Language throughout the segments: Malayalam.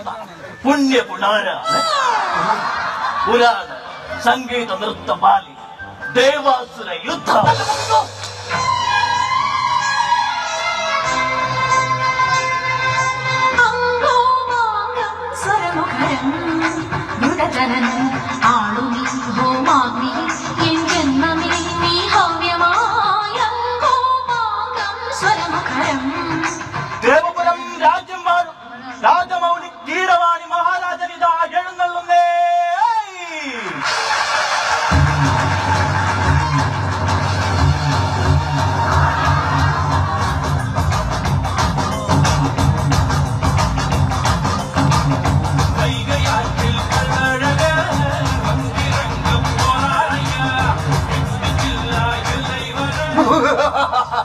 നടന്ന പുണ്യ പുണാരാണ് പുരാണ സംഗീത നൃത്ത ബാലി ദേവാസുര യുദ്ധം അംഗോമാംഗം സ്വരമുഖരം മൃഗജനനം ആളുമി ഹോമാഗ്നി എൻ ജന്മമേ നീ ഹവ്യമായ അംഗോമാംഗം സ്വരമുഖരം ദേവപുരം രാജ്യം വാഴും രാജമൗലി കീരവാണി മഹാരാജനിതാ എഴുന്നള്ളുന്നേ വൈകയാറ്റിൽ കണ്ണഴക് വന്നിറങ്ങും പോരാളിയ ജില്ല എல்லை വരെ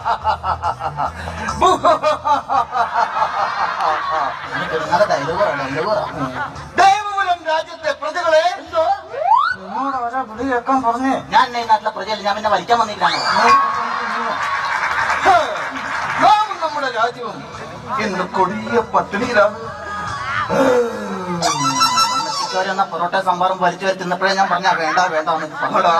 നല്ല ഡയലോഗ് ഡയലോഗ് ദേവപുരം രാജ്യത്തെ പ്രജകളെ എന്തോ നിങ്ങളോട് ഒരാ വിളി കേൾക്കാൻ പറഞ്ഞേ ഞാൻ എന്നെ ഈ നാട്ടിലെ പ്രജയല്ല ഞാൻ പിന്നെ വലിക്കാൻ വന്നിട്ടാണ് നാമും നമ്മുടെ രാജ്യവും ഇന്ന് കൊടിയ പട്ടിണിയിലാണ് വന്ന പൊറോട്ട സംഭാറും വലിച്ചു വരെ തിന്നപ്പോഴേ ഞാൻ പറഞ്ഞ വേണ്ട വേണ്ട എന്ന് അടാ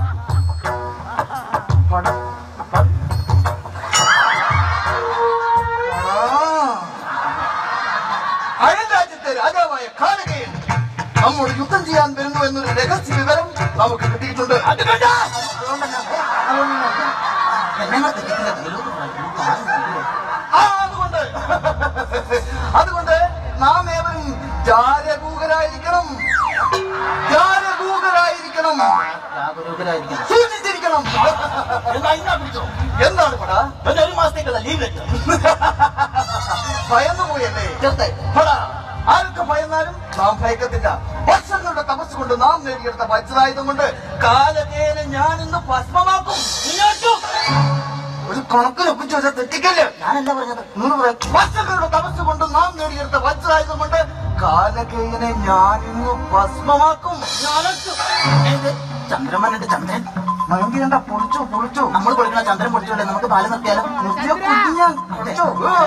അയൽ രാജ്യത്തെ രാജാവായ കാലകയൻ നമ്മോട് യുദ്ധം ചെയ്യാൻ വരുന്നു എന്നൊരു രഹസ്യ വിവരം നമുക്ക് കിട്ടിയിട്ടുണ്ട് അത് കണ്ട പെണ്ണുങ്ങളെ തെറ്റിക്കില്ല ഡയലോഗ് ആ, അതുകൊണ്ട് അതുകൊണ്ട് നാം ഏവരും ജാരകൂകരായിരിക്കണം ജാരകൂകരായിരിക്കണം ജാഗരൂകരായിരിക്കണം സൂക്ഷിച്ചിരിക്കണം എന്നാ ഇന്നാ പിടിച്ചോ എന്താണ് പടാ എന്നെ ഒരു മാസത്തേക്കുള്ള ലീവ് ലെറ്റർ ഭയന്നു പോയല്ലേ ചെറുത്തായി പടാ ആരൊക്കെ ഭയന്നാലും നാം ഭയക്കത്തില്ല വർഷങ്ങളുടെ തപസ് കൊണ്ട് നാം നേടിയെടുത്ത വജ്രായുധം കൊണ്ട് കാലകേനെ ഞാൻ ഇന്ന് ഭസ്മമാക്കും ഒരു കണക്കിനൊപ്പിച്ച് വെച്ചാൽ തെറ്റിക്കല്ലേ ഞാനെന്താ പറഞ്ഞത് നൂറ് പറയാം. വർഷങ്ങളുടെ തപസ് കൊണ്ട് നാം നേടിയെടുത്ത വജ്രായുധം കൊണ്ട് കാലകേയനെ ഞാൻ ഇന്ന് ഭസ്മമാക്കും ഏത്? ചന്ദ്രൻ വന്നിട്ട് ചന്ദ്രൻ മയങ്കിരണ്ട പൊളിച്ചോ പൊളിച്ചോ നമ്മൾ കൊടുക്കുന്ന ചന്ദ്രൻ പൊടിച്ചോളെ നമുക്ക് പാല് നിർത്തിയാലോ നിർത്തിയ കുഞ്ഞ പൊളിച്ചോ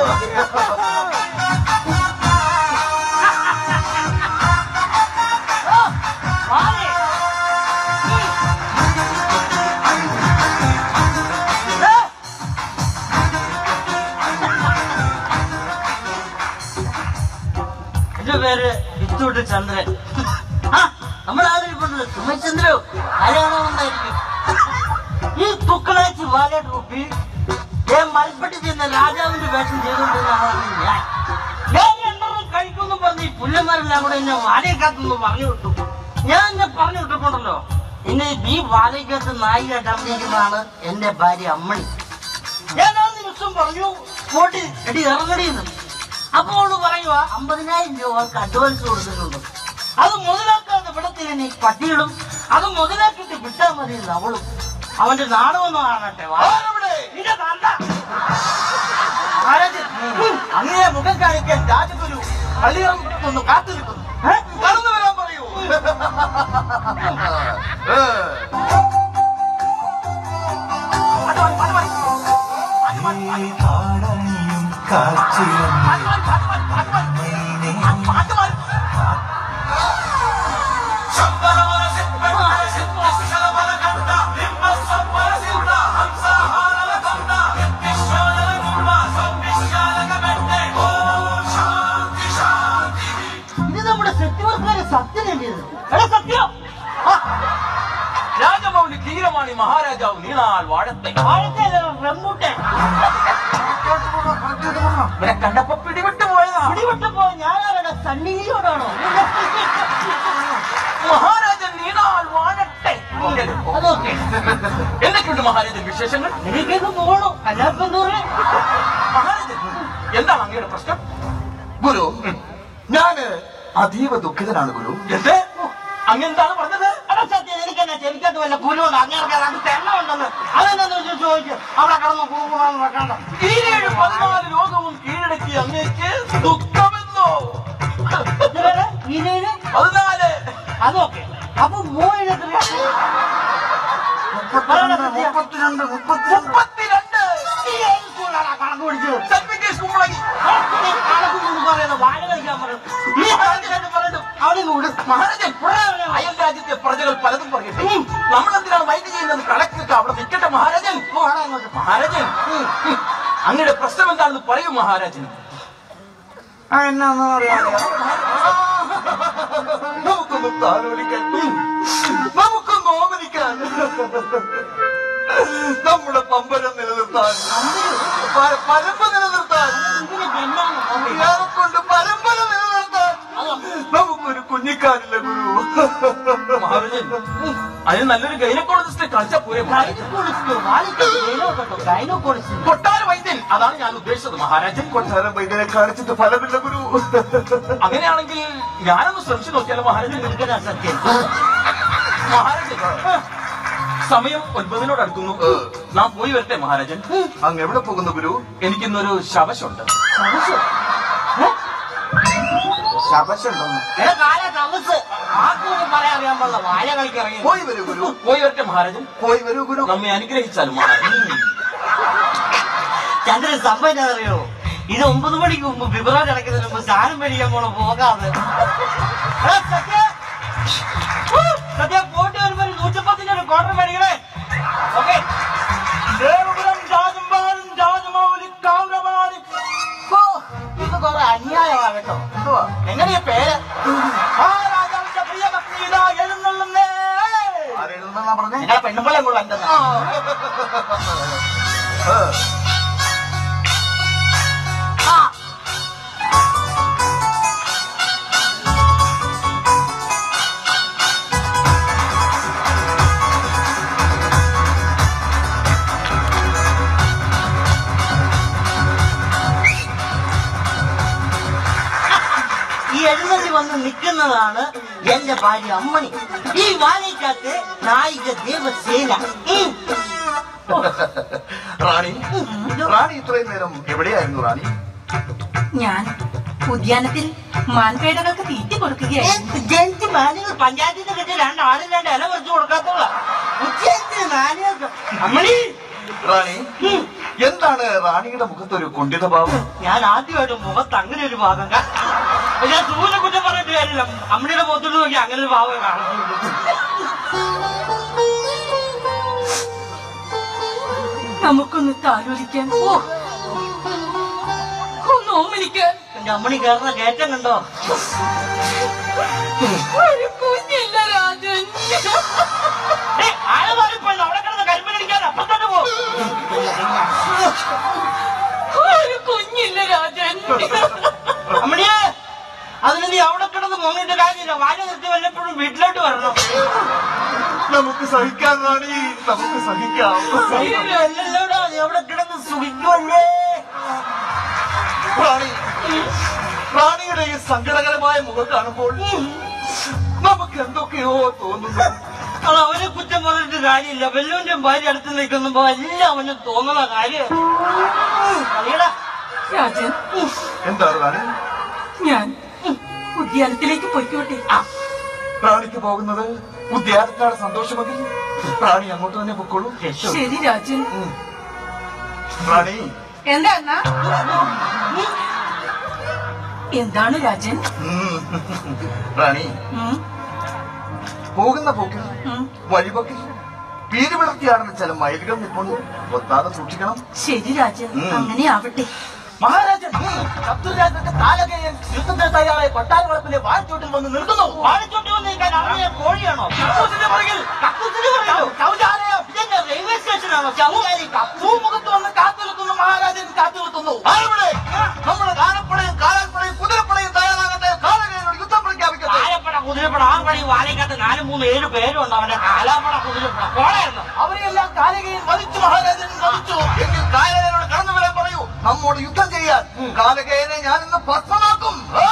എന്റെ പേര് വിത്തൂട്ട് ചന്ദ്രൻ ആ, നമ്മളാരിപ്പുണ്ടല്ലോ സുമചന്ദ്രോ ആരാണോ ഉണ്ടായിരിക്കും ഈ തുക്കളാച്ചി വാലേട്ട് റുപ്പി ഞാൻ മൽപ്പട്ടി ചെയ്യുന്ന രാജാവിന്റെ വേഷം ചെയ്തുകൊണ്ടിരുന്ന ആളാണ് ഞാൻ ഞാൻ രണ്ടെണ്ണം കഴിക്കുമെന്ന് പറഞ്ഞ് ഈ പുല്ലന്മാരെല്ലാം കൂടെ എന്നെ വാലയക്കാത്തെന്ന് പറഞ്ഞു വിട്ടു ഞാൻ എന്നെ പറഞ്ഞു വിട്ടിട്ടുണ്ടല്ലോ എന്നെ ഈ വാലയ്ക്കകത്ത് നായികയായിട്ട് അഭിനയിക്കുന്നതാണ് എന്റെ ഭാര്യ അമ്മണി ഞാൻ ആ നിമിഷം പറഞ്ഞു പോട്ടി എടി ഇറങ്ങടിയെന്ന് അപ്പോൾ അവള് പറയുക അമ്പതിനായിരം രൂപ അവൾക്ക് അഡ്വാൻസ് കൊടുക്കുന്നുണ്ട് അത് മുതലാക്കാതെ വിടത്തില്ല ഈ പട്ടികളും അത് മുതലാക്കിയിട്ട് വിട്ടാൽ മതി എന്ന് അവളും അവന്റെ നാടകമൊന്നും കാണട്ടെ വാ. നിന്റെ തന്ത. മഹാരാജൻ, ഉം, അങ്ങയെ മുഖം കാണിക്കാൻ രാജഗുരു പള്ളിയിറങ്ങുന്നു കാത്തു നിൽക്കുന്നു ഏ? കടന്നു വരാൻ പറയൂ ഏ. പാട്ട് പാടി, പാട്ട് പാടി. പാട്ട് പാടി, പാട്ട് പാടി. പാട്ട് പാടി, പാട്ട് പാടി, പാട്ട് പാടി. പാട്ട് പാടി. ഇത് നമ്മുടെ സത്യവർക്കാരെ സത്യം നേടിയത് എടാ സത്യം ആ, രാജമൗലി ധീരമാണി മഹാരാജാവ് നീളാൽ വാഴത്തെ വാഴത്തെ അല്ല, റംബൂട്ടാൻ. ഇവരെ കണ്ടപ്പോ പിടിവിട്ടു പോയതാ പിടിവിട്ടപ്പോ ഞാനാരുടെ സണ്ണിയിലോടാണോ മഹാരാജൻ നീണാൽ വാഴട്ടെ അതൊക്കെ എന്തൊക്കെയുണ്ട് മഹാരാജൻ വിശേഷങ്ങൾ എനിക്കൊക്കെ പോകണോ അല്ലാപ്പം തോറേ മഹാരാജൻ എന്താണ് അങ്ങയുടെ പ്രശ്നം ഗുരു ഞാന് അതീവ ദുഃഖിതനാണ് ഗുരു എന്ത് അങ്ങെന്താണ് പറഞ്ഞത് എടാ സത്യം എനിക്കെന്നാ ചെവിക്കത്ത് വല്ല കുരുണ്ട് അങ്ങനെ അത് തെണ്ണ ഉണ്ടെന്ന് അതെന്താന്ന് വെച്ചാൽ ചോദിക്കും അവിടെ കിടന്ന് കൂടാന്ന് വെക്കണ്ട ഈരേഴ് പതിനാല് ലോകവും കീഴടക്കി അങ്ങേക്ക് ദുഃഖമെന്നോ ഇതുവരെ ഇതിന് പതിനാല് അതൊക്കെ അപ്പൊ മൂന്നിനെത്രയാ മുപ്പത്തിരണ്ട് മുപ്പത്തിരണ്ട് മുപ്പത്തിരണ്ട് മുപ്പത്തിരണ്ട് ഈ ഏത് സ്കൂളിലാടാ കണക്ക് പിടിച്ചത് സർട്ടിഫിക്കറ്റ് കുമ്പളങ്ങി കണക്ക് പറയുന്നത് വാഴ കളിക്കാൻ പറയുന്നത് ഈ ഇങ്ങോട്ട് മഹാരാജൻ അയൽ രാജ്യത്തെ പ്രജകൾ പലതും പറയട്ടെ നമ്മളെന്തിനാണ് മൈൻഡ് ചെയ്യുന്നത് കണക്കൊക്കെ അവിടെ നിൽക്കട്ടെ മഹാരാജൻ മഹാരാജൻ ഉം. അങ്ങയുടെ പ്രശ്നം എന്താണെന്ന് പറയൂ മഹാരാജൻ ആ എന്നാന്ന് പറയാ നമുക്കൊന്ന് താലോലിക്കാൻ നമുക്കൊന്ന് ഓമനിക്കാൻ നമ്മുടെ പമ്പരം നിലനിർത്താൻ പ- പരമ്പ നിലനിർത്താൻ ഇയാളെ കൊണ്ട് പരമ്പര നിലനിർത്താൻ നമുക്കൊരു കുഞ്ഞിക്കാരില്ല ഗുരു മഹാരാജൻ അതിന് നല്ലൊരു ഗൈനക്കോളജിസ്റ്റ് കളിച്ച പോരെ മഹാരാജൻ കൊട്ടാര വൈദ്യൻ അതാണ് ഞാൻ ഉദ്ദേശിച്ചത് മഹാരാജൻ കൊട്ടാരം വൈദ്യനെ കാണിച്ചിട്ട് ഫലമില്ല ഗുരു അങ്ങനെയാണെങ്കിൽ ഞാനൊന്ന് ശ്രമിച്ചു നോക്കിയാലോ മഹാരാജൻ സത്യം മഹാരാജൻ സമയം ഒൻപതിനോട് അടുക്കുന്നു നാം പോയി വരട്ടെ മഹാരാജൻ അങ്ങ് എവിടെ പോകുന്നു ഗുരു എനിക്കിന്നൊരു ശവശുണ്ട് ശപശുണ്ടെന്ന് എടാ കാല തമസ് ആർക്കും പറയാൻ അറിയാൻ പാടില്ല വാഴ കളിക്ക് ഇറങ്ങി പോയി വരൂ ഗുരു പോയി വരട്ടെ മഹാരാജൻ പോയി വരൂ ഗുരു നമ്മെ അനുഗ്രഹിച്ചാലും മഹാരാജൻ ചന്ദ്രൻ സംഭവം എന്താണെന്നറിയോ ഇത് ഒമ്പത് മണിക്ക് മുമ്പ് ഫെബ്രുവരി അടയ്ക്കുന്നതിന് മുമ്പ് സാധനം മേടിക്കാൻ പോണ പോകാതെ എടാ, സത്യ. ഊ, സത്യ പോയിട്ട് വരുമ്പോ ഒരു നൂറ്റിപ്പത്തിന്റെ ഒരു ക്വാർട്ടർ മേടിക്കണേ ഓക്കെ ദേവപുരം രാജമ്പാടും രാജമൗലി കൗരവാണി ഓ, ഇത് കുറെ അന്യായമാണ് കേട്ടോ എന്തുവാ എങ്ങനെയാ പേര് മഹാരാജാവിന്റെ പ്രിയ ഭക്തി ഇതാ എഴുന്നള്ളുന്നേ ആരെഴുതുന്നാ പറഞ്ഞേ നിങ്ങളെ പെണ്ണുമ്പളെ കൂടെ എന്റെ ആ. ഈ എഴുന്നള്ളി വന്ന് നിൽക്കുന്നതാണ് എന്റെ ഭാര്യ അമ്മണി ഈ വാലിക്കകത്ത് നായിക ദേവസേന ഉം. റാണി റാണി ഇത്രയും നേരം എവിടെയായിരുന്നു റാണി ഞാൻ ഉദ്യാനത്തിൽ മാൻപേടകൾക്ക് തീറ്റി കൊടുക്കുകയായിരുന്നു ജനിച്ച് മാനുകൾ പഞ്ചായത്തിൽ നിന്ന് കിട്ടിയ രണ്ടാളും രണ്ട് ഇല വെച്ച് കൊടുക്കാത്തുള്ള ഉച്ചയത്തിന് മാനുകൾക്ക് അമ്മണി റാണി ഉം. എന്താണ് റാണിയുടെ മുഖത്തൊരു കുണ്ഠിത ഭാവം ഞാൻ ആദ്യമായിട്ട് മുഖത്ത് അങ്ങനെ ഒരു ഭാഗം കാ- ഞാൻ സൂര്യ കുറ്റം പറഞ്ഞിട്ട് കാര്യമില്ല അമ്മണിയുടെ മുഖത്തോട്ട് നോക്കി അങ്ങനെ ഒരു ഭാവം കാണുന്നുള്ളൂ നമുക്കൊന്ന് താലോലിക്കാൻ ഓ ഒന്ന് ഓമനിക്കാൻ എന്റെ അമ്മണി കയറുന്ന കയറ്റം കണ്ടോ ഒരു കുഞ്ഞില്ല രാജൻ ഏയ്, ആള് മാറിപ്പോയി അവിടെ കിടന്ന് കരിമ്പനടിക്കാൻ അപ്പത്തോട്ട് പോ ഒരു കുഞ്ഞില്ല രാജൻ അമ്മണിയെ അതിന് നീ അവിടെ കിടന്ന് മുങ്ങിട്ട് കാര്യമില്ല വാഴ നിർത്തി വല്ലപ്പോഴും വീട്ടിലോട്ട് വരണം നമുക്ക് സഹിക്കാം റാണി നമുക്ക് സഹിക്കാം അല്ലല്ലോടാ നീ അവിടെ കിടന്ന് സുഖിക്കുമല്ലേ റാണി റാണിയുടെ ഈ സങ്കടകരമായ മുഖം കാണുമ്പോൾ നമുക്ക് എന്തൊക്കെയോ തോന്നുന്നു അത് അവനെ കുറ്റം പറഞ്ഞിട്ട് കാര്യമില്ല വെല്ലുവിന്റെ ഭാര്യ അടുത്ത് നിൽക്കുമ്പോ എല്ലാം അവന് തോന്നുന്ന കാര്യം അറിയടാ രാജൻ എന്താണ് റാണി ഞാൻ ഉദ്യാനത്തിലേക്ക് പൊയ്ക്കോട്ടെ റാണിക്ക് പോകുന്നത് ഉദ്യാനത്തിനാണ് സന്തോഷമെങ്കിൽ റാണി അങ്ങോട്ട് തന്നെ പൊക്കോളൂ ശരി രാജൻ റാണി എന്താ എന്നാ എന്താണ് രാജൻ ഉം. റാണി ഉം, പോകുന്ന പോക്കിൽ ഉം. വഴിപോക്കിൽ പീരി വിളർത്തിയാടുന്ന ചില മയിലുകൾ നിൽപ്പുണ്ട് ഒത്താതെ സൂക്ഷിക്കണം ശരി രാജൻ ഉം. അങ്ങനെ ആവട്ടെ മഹാരാജൻ ശത്രുരാജന്റെ കാലകയൻ യുദ്ധത്തിന് തയ്യാറായ കൊട്ടാര വളപ്പിലെ വാഴച്ചോട്ടിൽ വന്ന് നിൽക്കുന്നു വാഴച്ചോട്ടി വന്ന് നിൽക്കാൻ അറിയാൻ കോഴിയാണോ കക്കൂസിന്റെ പുറകിൽ കക്കൂസിന് പറയല്ലോ ശൗചാലയം ഇതെന്താ റെയിൽവേ സ്റ്റേഷനാണോ ചവുകാലി ഭൂമുഖത്ത് വന്ന് കാത്തു നിൽക്കുന്നു മഹാരാജൻ കാത്തു നിൽക്കുന്നു ആരുടെ നമ്മുടെ കാലപ്പടയും കാലാൽപ്പടയും കുതിരപ്പടയും തയ്യാറാകട്ടെ കാലകയോട് യുദ്ധം പ്രഖ്യാപിക്കട്ടെ ആലപ്പട കുതിരപ്പട ആ പണി വാലയ്ക്കകത്ത് നാല് മൂന്ന് ഏഴ് പേരുണ്ട് അവന്റെ കാലാപ്പട കുതിരപ്പട കോളായിരുന്നു അവരെയെല്ലാം കാലകയിൽ വധിച്ചു മഹാരാജൻ വധിച്ചു എങ്കിൽ കാലകയോട് കടന്നു വരാൻ പറയൂ നമ്മോട് യുദ്ധം ചെയ്യാൻ കാലകയനെ ഞാൻ ഇന്ന് ഭസ്മമാക്കും ആ!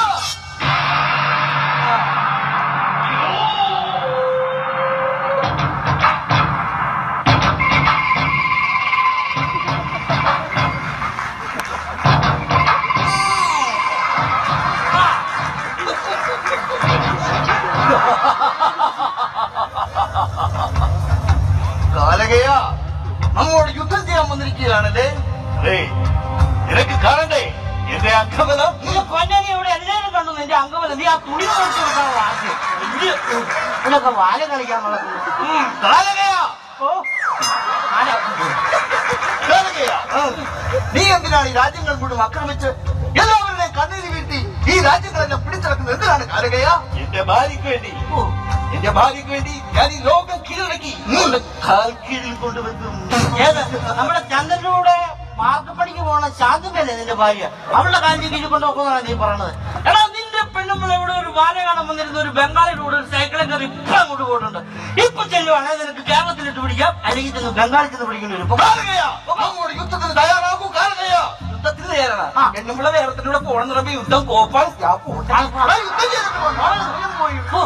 കാലകയ നമ്മോട് യുദ്ധം ചെയ്യാൻ വന്നിരിക്കുകയാണല്ലേ ഏയ്, നിനക്ക് കാണണ്ടേ എന്റെ അക്കബലം കൊല്ലനെ ഇവിടെ എല്ലാവരും കണ്ടു നിന്റെ അംഗമല്ല നീ ആ തുണി കൊടുത്തു കൊടുക്കാനുള്ള ആദ്യം ഇത് ഇതൊക്കെ വാല കളിക്കാൻ നടക്കുന്നു കാലകയാ ഓ ആരാ? കാലകയാ നീ എന്തിനാണ് ഈ രാജ്യങ്ങൾ മുഴുവൻ ആക്രമിച്ച് എല്ലാവരുടെയും കണ്ണീര് വീഴ്ത്തി ഈ രാജ്യങ്ങളെല്ലാം പിടിച്ചടക്കുന്നത് എന്തിനാണ് കാലകയാ എന്റെ ഭാര്യയ്ക്ക് വേണ്ടി ഓ, എന്റെ ഭാര്യയ്ക്ക് വേണ്ടി ഞാൻ ഈ ലോകം കീഴടക്കി നിങ്ങളുടെ കാൽ കീഴിൽ കൊണ്ടുവന്നു ഏത് നമ്മുടെ ചന്ദ്രനൂടെ മാർക്കപ്പണിക്ക് പോണ ശാന്തമല്ലേ നിന്റെ ഭാര്യ അവളുടെ കാര്യം കീഴിൽ കൊണ്ടുപോകുന്നതാണ് നീ പറഞ്ഞത് എടാ നിന്റെ പെണ്ണുമ്പോൾ ഇവിടെ ഒരു ബാല കാണാൻ വന്നിരുന്ന ഒരു ബംഗാളിയുടെ കൂടെ ഒരു സൈക്കിളിൽ കയറി ഇപ്പൊ അങ്ങോട്ട് പോയിട്ടുണ്ട് ഇപ്പൊ ചെല്ലുവാണെങ്കിൽ നിനക്ക് കേരളത്തിലിട്ട് പിടിക്കാം അല്ലെങ്കിൽ ചെന്ന് ബംഗാളിൽ ചെന്ന് പിടിക്കേണ്ടി വരും ഇപ്പൊ കാലകയാ അങ്ങോട്ട് യുദ്ധത്തിന് തയ്യാറാകൂ കാലകയാ യുദ്ധത്തിന് തയ്യാറാണ് എന്നുമുള്ള നേരത്തിലൂടെ പോകണം തുടങ്ങി യുദ്ധം കോപ്പാൻ ഞാൻ പോട്ടെ ആ, യുദ്ധം ചെയ്തിട്ട് പോ. നാളെ സമയം പോയി. ഓ.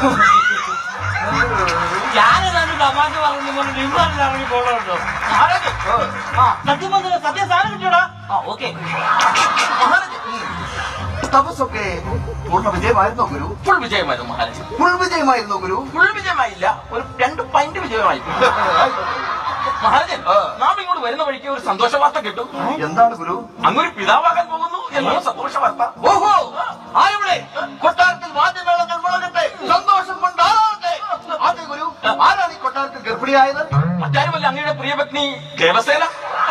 ഞാനേതാണ്ട് തമാശ പറഞ്ഞു കൊണ്ട് നിമ്മറിൽ ഇറങ്ങി പോകണുണ്ടോ ആ സത്യം പറഞ്ഞ സത്യം സാധനം കിട്ടിയോടാ ആ ഓക്കെ മഹാരാജ്, തപസ്സൊക്കെ പൂർണ്ണ വിജയമായിരുന്നോ ഗുരു ഫുൾ വിജയമായിരുന്നു മഹാരാജ് ഫുൾ വിജയമായിരുന്നോ ഗുരു ഫുൾ വിജയമായില്ല ഒരു രണ്ട് പൈന്റ് വിജയമായി മഹാരാജൻ ആ. നാം ഇങ്ങോട്ട് വരുന്ന വഴിക്ക് ഒരു സന്തോഷ വാർത്ത കിട്ടും എന്താണ് ഗുരു അങ്ങൊരു പിതാവാകാൻ പോകുന്നു എന്നുള്ള സന്തോഷ വാർത്ത ഓഹോ ആരുടെ കൊട്ടാരത്തിൽ വാദ്യമേളങ്ങൾ മുഴങ്ങട്ടെ സന്തോഷം കൊണ്ടാകട്ടെ ആദ്യ ഗുരു ആരാണ് ഈ കൊട്ടാരത്തിൽ ഗർഭിണിയായത് മറ്റാരുമല്ല അങ്ങയുടെ പ്രിയപത്നി ദേവസേന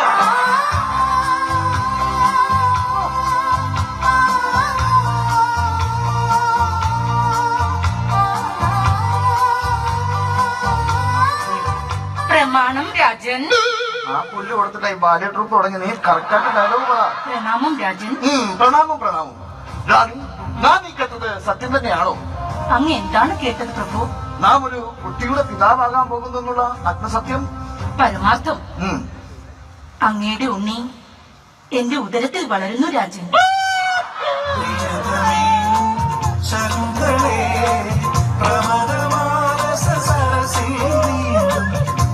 പ്രമാണം രാജൻ ആ പുല്ല് കൊടുത്തിട്ടായി ബാല്യ ട്രൂപ്പ് തുടങ്ങി നീ കറക്റ്റായിട്ട് ഡയലോഗ് പറ പ്രണാമം രാജൻ ഉം, പ്രണാമം പ്രണാമം റാണി നാം ഈ കേട്ടത് സത്യം തന്നെയാണോ അങ്ങ് എന്താണ് കേട്ടത് പ്രഭു നാം ഒരു കുട്ടിയുടെ പിതാവാകാൻ പോകുന്നു എന്നുള്ള നഗ്നസത്യം പരമാർത്ഥം ഉം. അങ്ങയുടെ ഉണ്ണി എന്റെ ഉദരത്തിൽ വളരുന്നു രാജൻ ശകുന്തളേ പ്രമദമാനസ സരസിൽ നീന്തും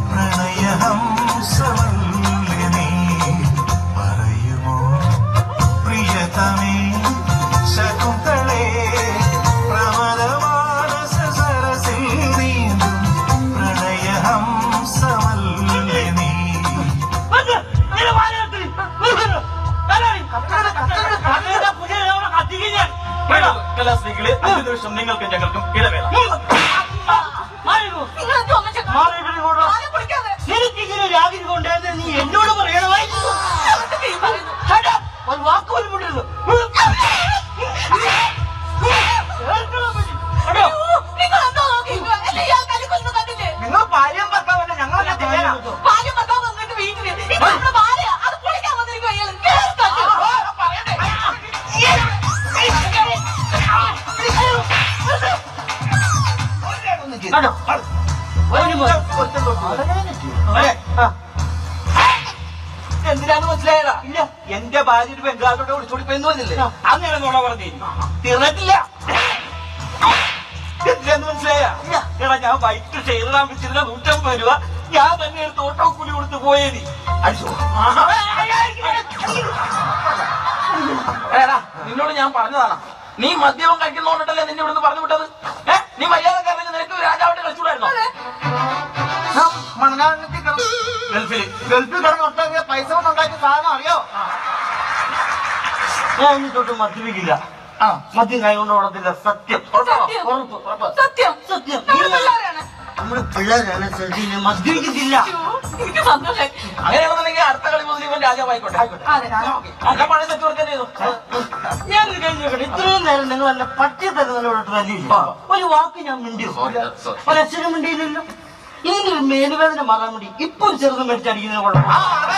പ്രണയഹംസവല്ലിനി പറയുമോ പ്രിയതമേ ശകുന്തളേ പ്രമദമാനസ സരസിൽ നീന്തും പ്രണയഹംസവല്ലിനി കലാസ്ത്രീകളെ അഞ്ചു നിമിഷം നിങ്ങൾക്കും ഞങ്ങൾക്കും ഇടവേള എനിക്കിങ്ങനെ രാഗിരി കൊണ്ടുവരുന്നത് നീ എന്നോട് പറയണമായിരുന്നു Shut up. ഒരു വാക്ക് പോലും വിടരുത്. എടോ, നിങ്ങൾ എന്താ നോക്കിയിരിക്കുക? എന്നെ ഇയാൾ കലിക്കൊല്ലുന്നത് കണ്ടില്ലേ? നിങ്ങൾ ഭാര്യയും ഭർത്താവല്ല ഞങ്ങളൊക്കെ ചെയ്യാനാ ഭാര്യ ഭർത്താവ് വന്നിട്ട് വീട്ടില്. ഇത് നമ്മുടെ ഭാര്യയാ. അത് പൊളിക്കാൻ വന്നിരിക്കുവാ ഇയാള്. കേറി തട്ടി. കണ്ടോ ഒരു മുതൽ അതെ, ആ. എന്തിനാന്ന് മനസ്സിലായതാ ഇല്ല എന്റെ ഭാര്യ ഒരു ബംഗാളിലോട്ട് വിളിച്ചോടി പോയെന്ന് പറഞ്ഞില്ലേ അങ്ങനെ നുണ പറഞ്ഞു തീർന്നിട്ടില്ല എന്തിനാന്ന് മനസ്സിലായ എടാ ഞാൻ ബൈക്ക് ചെയ്താൻ വെച്ചിരുന്ന നൂറ്റമ്പത് രൂപ ഞാൻ തന്നെ എടുത്ത് ഓട്ടോ കൂലി കൊടുത്ത് പോയേനി അടിച്ചോ എടാ നിന്നോട് ഞാൻ പറഞ്ഞതാണ് നീ മദ്യവും കഴിക്കുന്നോണ്ടല്ലേ നിന്നെ ഇവിടുന്ന് പറഞ്ഞു വിട്ടത് ഏ നീ മര്യാദക്കാരനെ നിനക്ക് രാജാവായിട്ട് കളിച്ചുകൂടായിരുന്നോ നാം മണനാളിലെത്തി കിടന്നു ഗൾഫിൽ ഗൾഫിൽ കിടന്ന് ഒട്ടാക്കിയ പൈസ കൊണ്ട് ഉണ്ടാക്കിയ സാധനം അറിയോ ഞാൻ ഇനി തൊട്ട് മദ്യപിക്കില്ല ആ മദ്യം കൈ കൊണ്ട് ഓടത്തില്ല സത്യം സത്യം. ഉറപ്പ് ഉറപ്പ് സത്യം സത്യം നമ്മുടെ പിള്ളേരാണ്. നമ്മുടെ പിള്ളേരാണ് ശ്രദ്ധിക്കുന്നത് മദ്യപിക്കത്തില്ല അയ്യോ, എനിക്ക് സന്തോഷായി. അങ്ങനെയാണെന്നുണ്ടെങ്കിൽ അടുത്ത കളി മുതൽ ഇവൻ രാജാവായിക്കോട്ടെ അതെ. അല്ല പണി തെറ്റ് കൊടുക്കാൻ ചെയ്തു ഞാൻ ഒരു കാര്യം ചോദിക്കട്ടെ ഇത്രയും നേരം നിങ്ങൾ എന്നെ പട്ടി തരുന്നതിനോട് തല്ലിയില്ല ഒരു വാക്ക് ഞാൻ മിണ്ടിയോ ഒരക്ഷരം മിണ്ടിയില്ലല്ലോ ഇനി ഒരു മേലുവേദന മാറാൻ വേണ്ടി ഇപ്പൊ ഒരു ചെറുതും മേടിച്ചടിക്കുന്നതിന് കുഴപ്പം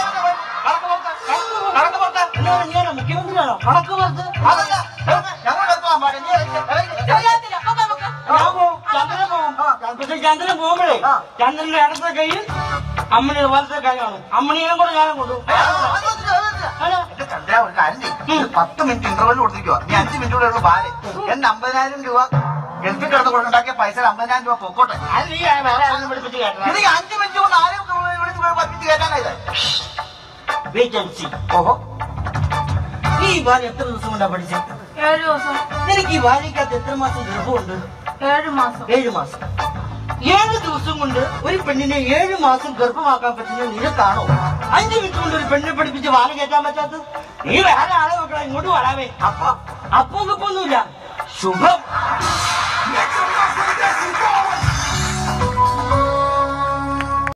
ഞാനോ മുഖ്യമന്ത്രിയാണോ കണക്ക് പുറത്ത് അതല്ല ഞങ്ങൾ എത്താൻ പാടില്ല നീ ഇറങ്ങ്, ഇറങ്ങ്. അറിയാത്തില്ല. പൊക്ക, പൊക്ക. ഞാൻ പോവും ചന്ദ്രൻ പോവും പക്ഷെ ചന്ദ്രൻ പോകുമ്പോഴേ ചന്ദ്രന്റെ ഇടത്തെ കൈയിൽ അമ്മണിയുടെ വലത്തെ കൈയാണ് അമ്മണിയെ കൂടെ ഞാനും കൊണ്ടുപോകും ആ, അതൊന്നും അതൊന്നും. അല്ല എന്റെ ചന്ദ്ര ഒരു കാര്യം ചെയ്യ്. ഒരു പത്ത് മിനിറ്റ് ഇന്റർവെൽ കൊടുത്തിരിക്കുക നീ അഞ്ച് മിനിറ്റ് കൂടെ ഉള്ളു ബാല് എന്റെ അമ്പതിനായിരം രൂപ ഗൾഫിൽ കിടന്ന് കൊണ്ടുണ്ടാക്കിയ പൈസ അമ്പതിനായിരം രൂപ പൊക്കോട്ടെ അത് നീ വേറെ ആരെയും പഠിപ്പിച്ച് കേട്ടോ ഇത് ഈ അഞ്ച് മിനിറ്റ് കൊണ്ട് ആരും വിളിച്ച് പോയി പഠിപ്പിച്ച് കയറ്റാനായത് വേക്കൻസി ഓഹോ ഈ ഭാര്യ എത്ര ദിവസം കൊണ്ടാ പഠിച്ചത് ഏഴ് ദിവസം നിനക്ക് ഈ ഭാര്യക്കകത്ത് എത്ര മാസം ഗർഭമുണ്ട് ഏഴ് മാസം ഏഴ് മാസം ഏഴ് ദിവസം കൊണ്ട് ഒരു പെണ്ണിനെ ഏഴ് മാസം ഗർഭമാക്കാൻ പറ്റുന്ന നിനക്കാണോ അഞ്ച് മിനിറ്റ് കൊണ്ട് ഒരു പെണ്ണിനെ പഠിപ്പിച്ച് വാല കയറ്റാൻ പറ്റാത്തത് നീ വേറെ ആളെ നോക്കണം ഇങ്ങോട്ട് വരാവേ അപ്പൊ അപ്പൊ ഒന്നുമില്ല ശുഭം